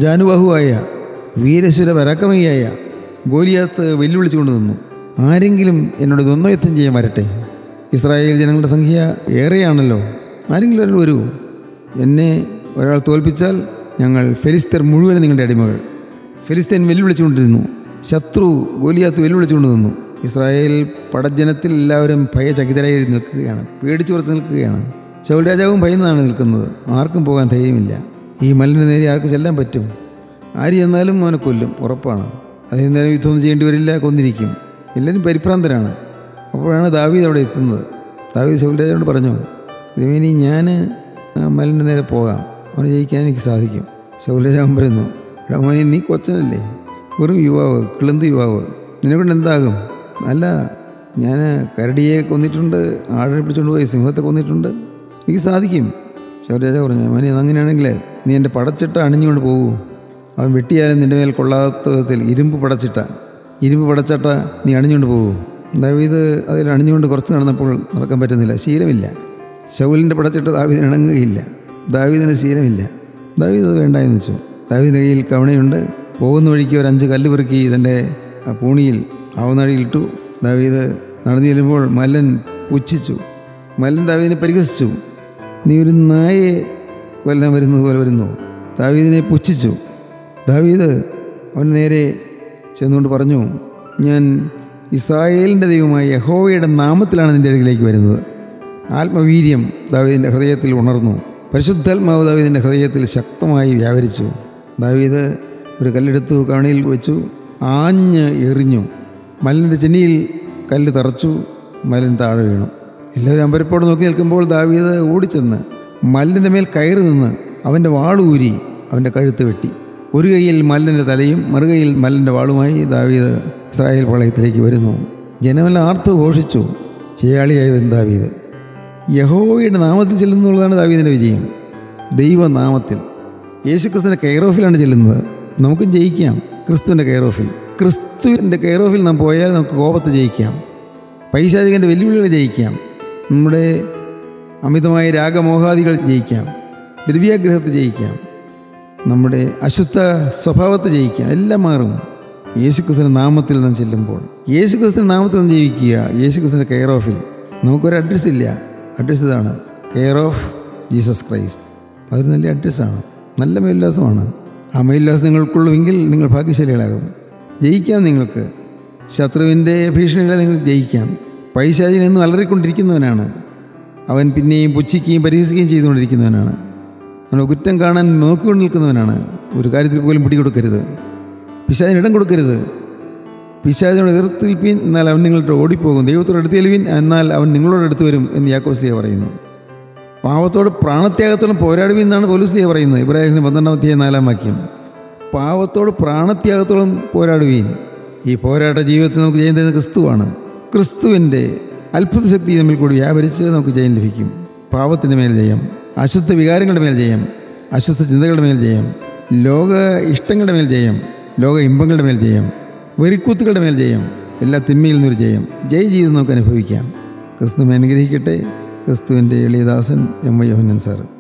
ആജാനുബാഹുവായ വീരശുര പരാക്രമിയായ ഗോലിയാത്ത് വെല്ലുവിളിച്ചുകൊണ്ട് നിന്നു ആരെങ്കിലും എന്നോട് ദ്വന്ദ്വയുദ്ധം ചെയ്യാൻ വരട്ടെ ഇസ്രായേൽ ജനങ്ങളുടെ സംഖ്യ ഏറെയാണല്ലോ ആരെങ്കിലും ഒരാൾ വരൂ എന്നെ ഒരാൾ തോൽപ്പിച്ചാൽ ഞങ്ങൾ ഫെലിസ്തർ മുഴുവനും നിങ്ങളുടെ അടിമകൾ ഫെലിസ്തീൻ വെല്ലുവിളിച്ചുകൊണ്ടിരുന്നു ശത്രു ഗോലിയാത്ത് വെല്ലുവിളിച്ചുകൊണ്ട് നിന്നു ഇസ്രായേൽ പടജനത്തിൽ എല്ലാവരും ഭയചകിതരായി നിൽക്കുകയാണ് പേടിച്ചു കുറച്ച് നിൽക്കുകയാണ് ശൗൽ രാജാവും ഭയന്നാണ് നിൽക്കുന്നത് ആർക്കും പോകാൻ ധൈര്യമില്ല ഈ മലിന് നേരെ ആർക്ക് ചെല്ലാൻ പറ്റും ആര് ചെന്നാലും അവനെ കൊല്ലും ഉറപ്പാണ് അതിന് നേരം യുദ്ധമൊന്നും ചെയ്യേണ്ടി വരില്ല കൊന്നിരിക്കും എല്ലാവരും പരിഭ്രാന്തരാണ് അപ്പോഴാണ് ദാവീദ് അവിടെ എത്തുന്നത് ദാവീദ് ശൗൽ രാജാവോട് പറഞ്ഞു തിരുമേനി ഞാൻ മലിൻ്റെ നേരെ പോകാം അവനെ ജയിക്കാൻ എനിക്ക് സാധിക്കും ശൗൽ രാജാവൻ പറയുന്നു എടാ മോനെ നീ കൊച്ചനല്ലേ വെറും യുവാവ് കിളുന്ത് യുവാവ് നിന്നെക്കൊണ്ട് എന്താകും അല്ല ഞാൻ കരടിയെ കൊന്നിട്ടുണ്ട് ആടിനെ പിടിച്ചുകൊണ്ട് പോയി സിംഹത്തെ കൊന്നിട്ടുണ്ട് എനിക്ക് സാധിക്കും ശൗരാജ പറഞ്ഞു മോനെ അങ്ങനെയാണെങ്കിൽ നീ എൻ്റെ പടച്ചിട്ട അണിഞ്ഞുകൊണ്ട് പോകൂ അവൻ വെട്ടിയാലും നിൻ്റെ മേൽ കൊള്ളാത്ത വിധത്തിൽ ഇരുമ്പ് പടച്ചിട്ട ഇരുമ്പ് പടച്ചട്ട നീ അണിഞ്ഞുകൊണ്ട് പോകൂ ദാവീദ് അതിൽ അണിഞ്ഞുകൊണ്ട് കുറച്ച് നടന്നപ്പോൾ നടക്കാൻ പറ്റുന്നില്ല ശീലമില്ല ശൗലിൻ്റെ പടച്ചിട്ട് ദാവീദിന് ഇണങ്ങുകയില്ല ദാവീദിന് ശീലമില്ല ദാവീദ് അത് വേണ്ട എന്ന് വെച്ചു ദാവീദിൻ്റെ കയ്യിൽ കവണയുണ്ട് പോകുന്ന വഴിക്ക് ഒരു അഞ്ച് കല്ല് പെറുക്കി തൻ്റെ ആ പൂണിയിൽ ആവനാഴിയിലിട്ടു ദാവീദ് നടന്നു ചെല്ലുമ്പോൾ മല്ലൻ പുച്ഛിച്ചു മല്ലൻ ദാവീദിനെ പരിഹസിച്ചു നീ ഒരു നായെ കൊല്ലാൻ വരുന്നത് പോലെ വരുന്നു ദാവീദിനെ പുച്ഛിച്ചു ദാവീദ് അവൻ നേരെ ചെന്നുകൊണ്ട് പറഞ്ഞു ഞാൻ ഇസ്രായേലിൻ്റെ ദൈവമായ യഹോവയുടെ നാമത്തിലാണ് നിൻ്റെ അരികിലേക്ക് വരുന്നത് ആത്മവീര്യം ദാവീദിൻ്റെ ഹൃദയത്തിൽ ഉണർന്നു പരിശുദ്ധാത്മാവ് ദാവീദിൻ്റെ ഹൃദയത്തിൽ ശക്തമായി വ്യാപരിച്ചു ദാവീദ് ഒരു കല്ലെടുത്തു കവണിയിൽ വെച്ചു ആഞ്ഞ് എറിഞ്ഞു മലിൻ്റെ ചെന്നിയിൽ കല്ല് തറച്ചു മലൻ താഴെ വീണു എല്ലാവരും അമ്പരപ്പോട് നോക്കി നിൽക്കുമ്പോൾ ദാവീദ് ഓടിച്ചെന്ന് മലിൻ്റെ മേൽ കയറി നിന്ന് അവൻ്റെ വാളൂരി അവൻ്റെ കഴുത്ത് വെട്ടി ഒരു കൈയിൽ മലിൻ്റെ തലയും മറുകൈയിൽ മലിൻ്റെ വാളുമായി ദാവീദ് ഇസ്രായേൽ പാളയത്തിലേക്ക് വരുന്നു ജനമെല്ലാം ആർത്ത് ഘോഷിച്ചു ചെയ്യാളിയായി വരും ദാവീദ് യഹോവയുടെ നാമത്തിൽ ചെല്ലുന്നുള്ളതാണ് ദാവീദിൻ്റെ വിജയം ദൈവനാമത്തിൽ യേശുക്രിസ്തുവിൻ്റെ കെയറോഫിലാണ് ചെല്ലുന്നത് നമുക്കും ജയിക്കാം ക്രിസ്തുവിൻ്റെ കെയറോഫിൽ ക്രിസ്തുവിൻ്റെ കെയറോഫിൽ നാം പോയാൽ നമുക്ക് കോപത്ത് ജയിക്കാം പൈശാചികൻ്റെ വെല്ലുവിളികൾ ജയിക്കാം നമ്മുടെ അമിതമായ രാഗമോഹാദികൾ ജയിക്കാം ദ്രവ്യാഗ്രഹത്തെ ജയിക്കാം നമ്മുടെ അശുദ്ധ സ്വഭാവത്തെ ജയിക്കാം എല്ലാം മാറും യേശുക്രിസ്തുവിൻ്റെ നാമത്തിൽ നാം ചെല്ലുമ്പോൾ യേശുക്രിസ്തുവിൻ്റെ നാമത്തിൽ നാം ജീവിക്കുക യേശുക്രിസ്തുവിൻ്റെ കെയർ ഓഫിൽ നമുക്കൊരു അഡ്രസ്സ് ഇല്ല അഡ്രസ്സ് ഇതാണ് കെയർ ഓഫ് ജീസസ് ക്രൈസ്റ്റ് അതൊരു നല്ല അഡ്രസ്സാണ് നല്ല മേലുല്ലാസമാണ് ആ മേലുല്ലാസം നിങ്ങൾക്കുള്ളുവെങ്കിൽ നിങ്ങൾ ഭാഗ്യശാലികളാകും ജയിക്കാം നിങ്ങൾക്ക് ശത്രുവിൻ്റെ ഭീഷണികളെ നിങ്ങൾക്ക് ജയിക്കാം പൈശാചിൻ എന്നും അലറിക്കൊണ്ടിരിക്കുന്നവനാണ് അവൻ പിന്നെയും പുച്ഛിക്കുകയും പരിഹസിക്കുകയും ചെയ്തുകൊണ്ടിരിക്കുന്നവനാണ് നമ്മൾ കുറ്റം കാണാൻ നോക്കിക്കൊണ്ട് നിൽക്കുന്നവനാണ് ഒരു കാര്യത്തിൽ പോലും പിടികൊടുക്കരുത് പിശാചിന് ഇടം കൊടുക്കരുത് പിശാചിനോട് എതിർത്തിൽപ്പിൻ എന്നാൽ അവൻ നിങ്ങളുടെ ഓടിപ്പോകും ദൈവത്തോട് അടുത്തേൽവിൻ എന്നാൽ അവൻ നിങ്ങളോട് അടുത്ത് വരും എന്ന് യാക്കോസ്ലിയ പറയുന്നു പാവത്തോട് പ്രാണത്യാഗത്തോളം പോരാടുവിൻ എന്നാണ് പോലീസ്ലിയ പറയുന്നത് ഇബ്രാഹിമിന് പന്ത്രണ്ടാമത്തെ നാലാം വാക്യം പാവത്തോട് പ്രാണത്യാഗത്തോളം പോരാടുവീൻ ഈ പോരാട്ട ജീവിതത്തിൽ നമുക്ക് ജയം തരുന്നത് ക്രിസ്തുവാണ് ക്രിസ്തുവിൻ്റെ അത്ഭുത ശക്തി തമ്മിൽ കൂടി വ്യാപരിച്ച് നമുക്ക് ജയം ലഭിക്കും പാവത്തിൻ്റെ മേൽ ജയം അശുദ്ധ വികാരങ്ങളുടെ മേൽ ജയം അശുദ്ധ ചിന്തകളുടെ മേൽ ജയം ലോക ഇഷ്ടങ്ങളുടെ മേൽ ജയം ലോക ഇമ്പങ്ങളുടെ മേൽ ജയം വെറിക്കൂത്തുകളുടെ മേൽ ജയം എല്ലാ തിന്മയിൽ നിന്നൊരു ജയം ജയ ജീവിതം നമുക്ക് അനുഭവിക്കാം ക്രിസ്തു അനുഗ്രഹിക്കട്ടെ ക്രിസ്തുവിൻ്റെ എളിയദാസൻ എം വൈ യോഹനൻ സാറ്